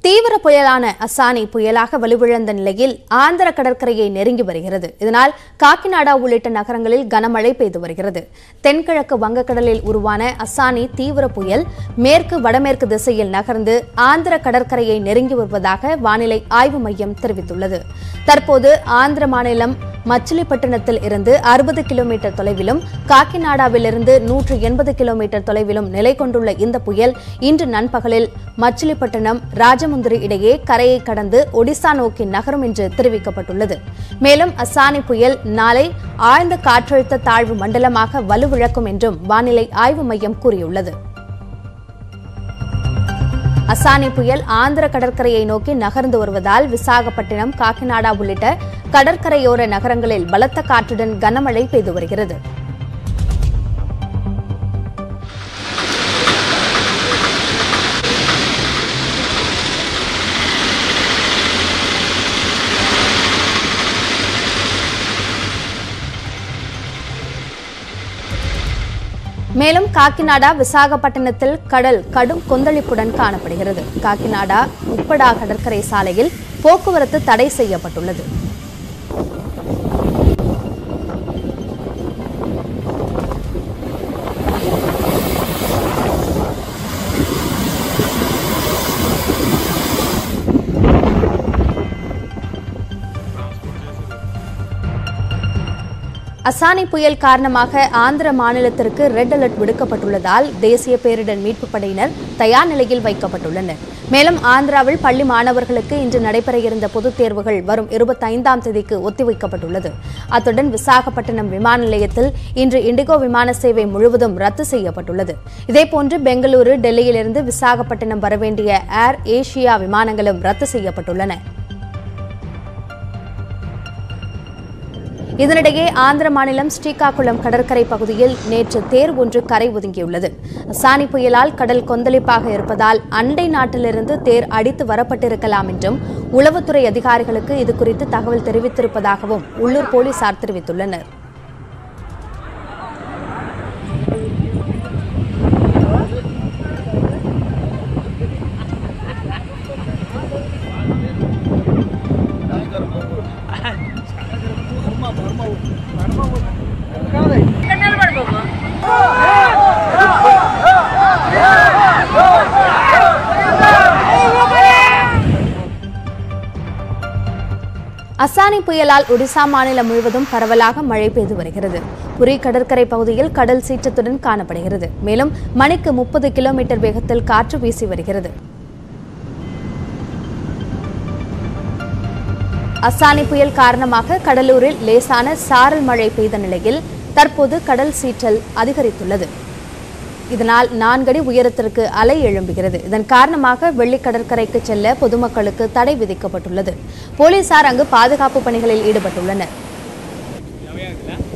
தீவிர புயலான அசானி புயலாக வலுவிழந்த நிலையில் ஆந்திர கடற்கரையை நெருங்கி வருகிறது இதனால் காக்கிநாடா உள்ளிட்ட நகரங்களில் கனமழை பெய்து வருகிறது தென்கிழக்கு வங்கக்கடலில் உருவான அசானி தீவிர புயல் மேற்கு வடமேற்கு திசையில் நகர்ந்து ஆந்திர கடற்கரையை நெருங்கி வருவதாக வானிலை ஆய்வு மையம் தெரிவித்துள்ளது தற்போது ஆந்திர மாநிலம் மச்சிலிப்பட்டினத்தில் இருந்து அறுபது கிலோமீட்டர் தொலைவிலும் காக்கிநாடாவிலிருந்து நூற்று எண்பது கிலோமீட்டர் தொலைவிலும் நிலை கொண்டுள்ள இந்த புயல் இன்று நண்பகலில் மச்சிலிப்பட்டினம் ராஜமுந்திரி இடையே கரையை கடந்து ஒடிசா நோக்கி நகரும் என்று தெரிவிக்கப்பட்டுள்ளது மேலும் அசானி புயல் நாளை ஆழ்ந்த காற்றழுத்த தாழ்வு மண்டலமாக வலுவிழக்கும் என்றும் வானிலை ஆய்வு மையம் கூறியுள்ளது அசானி புயல் ஆந்திர கடற்கரையை நோக்கி நகர்ந்து வருவதால் விசாகப்பட்டினம் காக்கிநாடா உள்ளிட்ட கடற்கரையோர நகரங்களில் பலத்த காற்றுடன் கனமழை பெய்து வருகிறது மேலும் காக்கிநாடா விசாகப்பட்டினத்தில் கடல் கடும் கொந்தளிப்புடன் காணப்படுகிறது காக்கிநாடா உப்படா கடற்கரை சாலையில் போக்குவரத்து தடை செய்யப்பட்டுள்ளது அசானி புயல் காரணமாக ஆந்திர மாநிலத்திற்கு ரெட் அலர்ட் விடுக்கப்பட்டுள்ளதால் தேசிய பேரிடர் மீட்புப் படையினர் தயார் நிலையில் வைக்கப்பட்டுள்ளனர் மேலும் ஆந்திராவில் பள்ளி மாணவர்களுக்கு இன்று நடைபெற இருந்த பொதுத் தேர்வுகள் வரும் இருபத்தைந்தாம் தேதிக்கு ஒத்திவைக்கப்பட்டுள்ளது அத்துடன் விசாகப்பட்டினம் விமான நிலையத்தில் இன்று இண்டிகோ விமான சேவை முழுவதும் ரத்து செய்யப்பட்டுள்ளது இதேபோன்று பெங்களூரு டெல்லியிலிருந்து விசாகப்பட்டினம் வரவேண்டிய ஏர் ஏஷியா விமானங்களும் ரத்து செய்யப்பட்டுள்ளன இதனிடையே ஆந்திர மாநிலம் ஸ்ரீகாகுளம் கடற்கரை பகுதியில் நேற்று தேர் ஒன்று கரை ஒதுங்கியுள்ளது சானி புயலால் கடல் கொந்தளிப்பாக இருப்பதால் அண்டை நாட்டிலிருந்து தேர் அடித்து வரப்பட்டிருக்கலாம் என்றும் உளவுத்துறை அதிகாரிகளுக்கு இதுகுறித்து தகவல் தெரிவித்திருப்பதாகவும் உள்ளூர் போலீசார் தெரிவித்துள்ளனர் அசானி புயலால் ஒடிசா மாநிலம் முழுவதும் பரவலாக மழை பெய்து வருகிறது புரி கடற்கரை பகுதியில் கடல் சீற்றத்துடன் காணப்படுகிறது மேலும் மணிக்கு முப்பது கிலோமீட்டர் வேகத்தில் காற்று வீசி வருகிறது அசானி புயல் காரணமாக கடலூரில் லேசான சாரல் மழை பெய்த நிலையில் தற்போது கடல் சீற்றல் அதிகரித்துள்ளது இதனால் நான்கடி உயரத்திற்கு அலை எழும்புகிறது இதன் காரணமாக வெள்ளி கடற்கரைக்கு செல்ல பொதுமக்களுக்கு தடை விதிக்கப்பட்டுள்ளது போலீசார் அங்கு பாதுகாப்பு பணிகளில் ஈடுபட்டுள்ளனர்